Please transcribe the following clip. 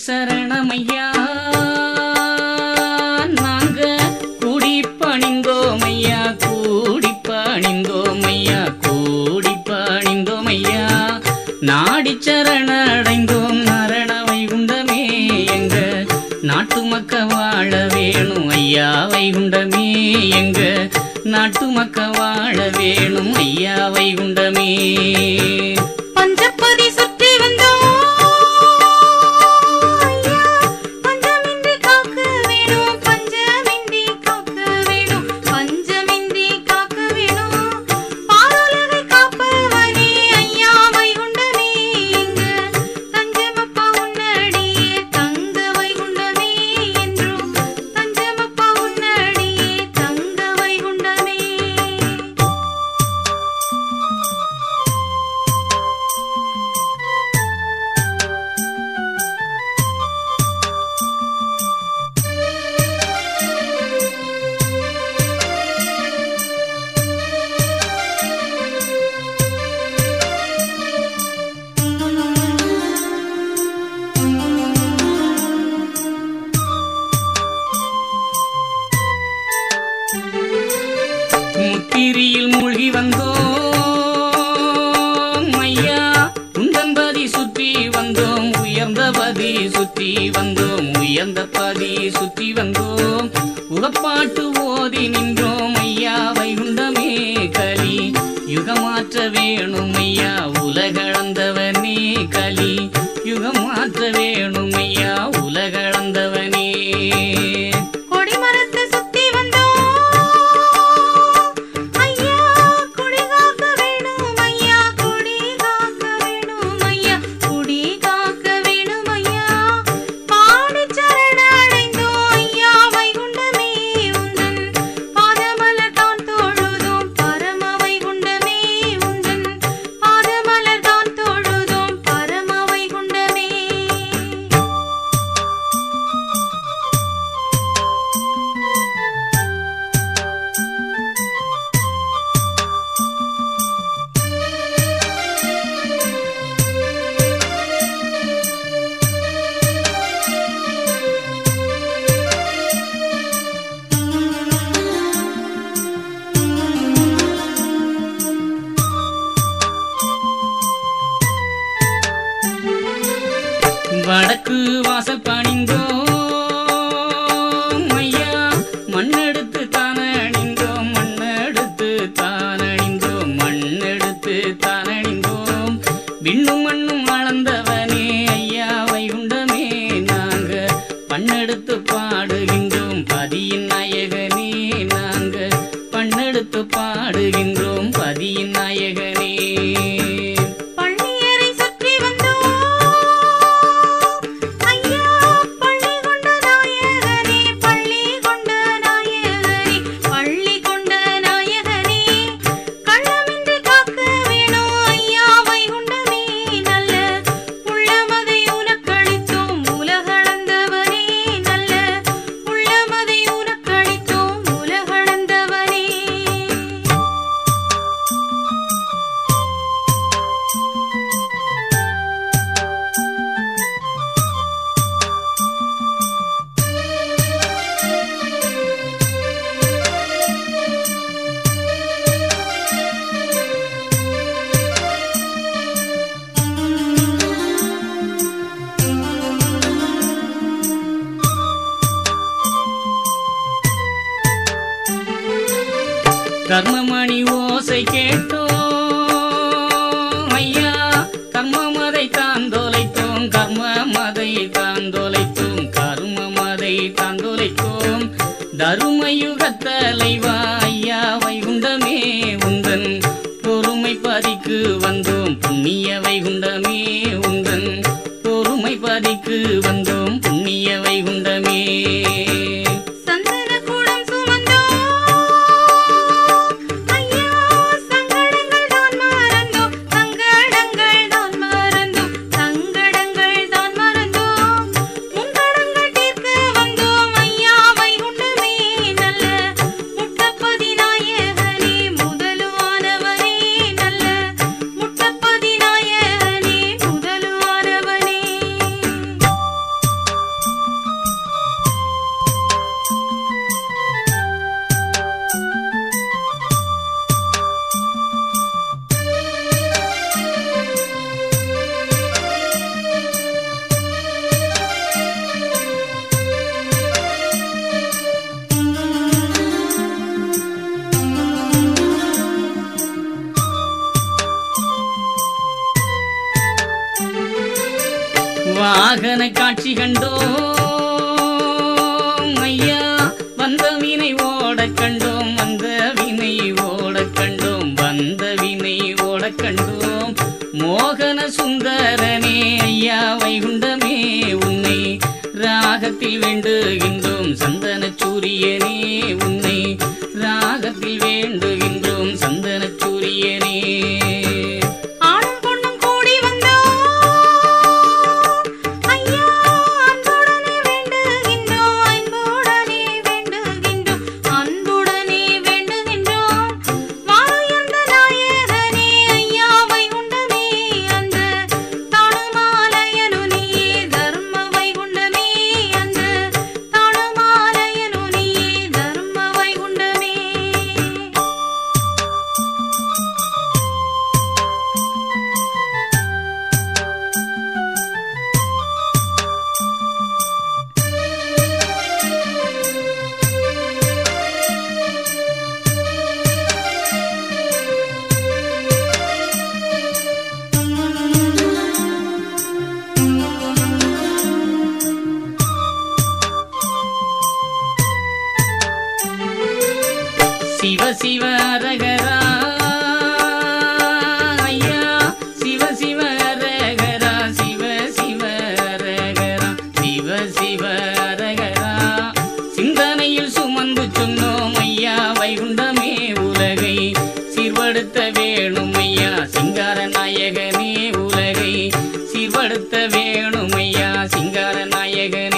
சரணமையா நாங்க கூடி பணிந்தோம் ஐயா கூடி பணிந்தோம் ஐயா கூடி பணிந்தோம் ஐயா நாடி சரணடைந்தோம் நரணவை குண்டமே எங்க நாட்டு மக்க வாழ வேணும் ஐயா வைகுண்டமே எங்க நாட்டு மக்க வாழ வேணும் ஐயா வைகுண்டமே பஞ்சப்பதி சுற்றி வந்தோம் ஐயா, பஞ்சமின்றி காக்க வேணும் பஞ்சமின்றி காக்க வேணும் பஞ்சமின்றி காக்க வேணும் பாருலகை காப்பவனே ஐயா வைகுண்டமே எங்க தஞ்சமப்பா உன்னடியே தங்க வைகுண்டமே என்றும் தஞ்சமப்பா உன்னடியே தங்க வைகுண்டமே முத்திரியில் மூழ்கி வந்தோம் ஐயா உந்தன்பதி சுற்றி வந்தோம் உயர்ந்த பதி சுற்றி வந்தோம் உயர்ந்த பதி சுற்றி வந்தோம் உகப்பாட்டு ஓதி நின்றோம் ஐயா வைகுண்டமே கலி யுகமாற்ற வேணும் ஐயா உலகளந்தவனே கலி யுகமாற்ற வேணும் ஐயா உலகளந்தவனே கொடிமரத்தை சுத்தி வந்தோம் ஐயா குடி காக்க வேணும் ஐயா குடி காக்க வேணும் ஐயா குடி காக்க வேணும் ஐயா பாடி சரணடைந்தோம் ஐயா வைகுண்டமே உந்தன் பாதமலர் தான் தொழுதோம் பரம வைகுண்டமே உந்தன் பாதமலர் தான் தொழுதோம் பரம வைகுண்டமே வடக்கு வாசல் பணிந்தோம் ஐயா மண்ணெடுத்து தான அணிந்தோம் மண்ணெடுத்து தான அணிந்தோம் மண்ணெடுத்து தான அணிந்தோம் விண்ணும் மண்ணும் அளந்தவனே ஐயா வைகுண்டமே நாங்க பண்ணெடுத்து பாடுகின்றோம் பதியின் நாயகனே நாங்க பண்ணெடுத்து பாடுகின்றோம் பதியின் நாயகனே பள்ளியறை சுற்றி வந்தோம் ஐயா பள்ளி கொண்ட நாயகனே பள்ளி கொண்ட நாயகனே பள்ளி கொண்ட நாயகனே கள்ளமின்றி காக்க வேணும் ஐயா வைகுண்டமே நல்ல உள்ளமதை உனக்களித்தோம் உலகளந்தவனே நல்ல உள்ளமதை உனக்களித்தோம் உலகளந்தவனே கர்மமணி ஓசை கேட்டோம் ஐயா கர்மமதை தான் தொலைத்தோம் கர்மமதை தான் தொலைத்தோம் கர்மமதை தான் தொலைத்தோம் தருமயுகத் தலைவா ஐயா வைகுண்டமே உந்தன் பொறுமை பதிக்கு வந்தோம் புண்ணிய வைகுண்டமே உந்தன் பொறுமை பதிக்கு வந்தோம் புண்ணிய வைகுண்டமே சந்தன கூடம் சுமந்தோம் ஐயா சங்கடங்கள் தான் மறந்தோம் சங்கடங்கள் தான் மறந்தோம் சங்கடங்கள் தான் மறந்தோம் முன்கடங்கள் தீர்க்க வந்தோம் ஐயா வைகுண்டமே நல்ல முட்டப்பதி நாயகனே முதலுவானவனே நல்ல முட்டப்பதி நாயகனே முதலுவானவனே காட்சி கண்டோம் ஐயா வந்த வினை ஓடக் கண்டோம் வந்த வினை ஓடக் கண்டோம் வந்த வினை ஓடக் கண்டோம் மோகன சுந்தரனே ஐயா வைகுண்டமே உன்னை ராகத்தில் வேண்டுகின்றோம் சந்தன சூரியனே உன்னை ராகத்தில் வேண்டுகின்றோம் சந்தன சூரியனே ஆணும் பொண்ணும் கூடி வந்தோம் ஐயா அன்புடனே வேண்டுகின்றோம் அன்புடனே வேண்டுகின்றோம் அன்புடனே வேண்டுகின்றோம் வாயுயர்ந்த நாயகனே ஐயா வைகுண்டமே அந்த தானுமாலயனு நீயே தர்ம வைகுண்டமே அந்த தானுமாலயனு நீயே தர்ம வைகுண்டமே சிவ சிவ அரகரா ஐயா சிவ சிவ அரகரா சிவ சிவ அரகரா சிவ சிவ அரகரா சிந்தனையில் சுமந்து சொன்னோம் ஐயா வைகுண்டமே உலகை சீர்படுத்த வேணும் ஐயா சிங்கார நாயகனே உலகை சீர்படுத்த வேணும் ஐயா சிங்கார நாயகனே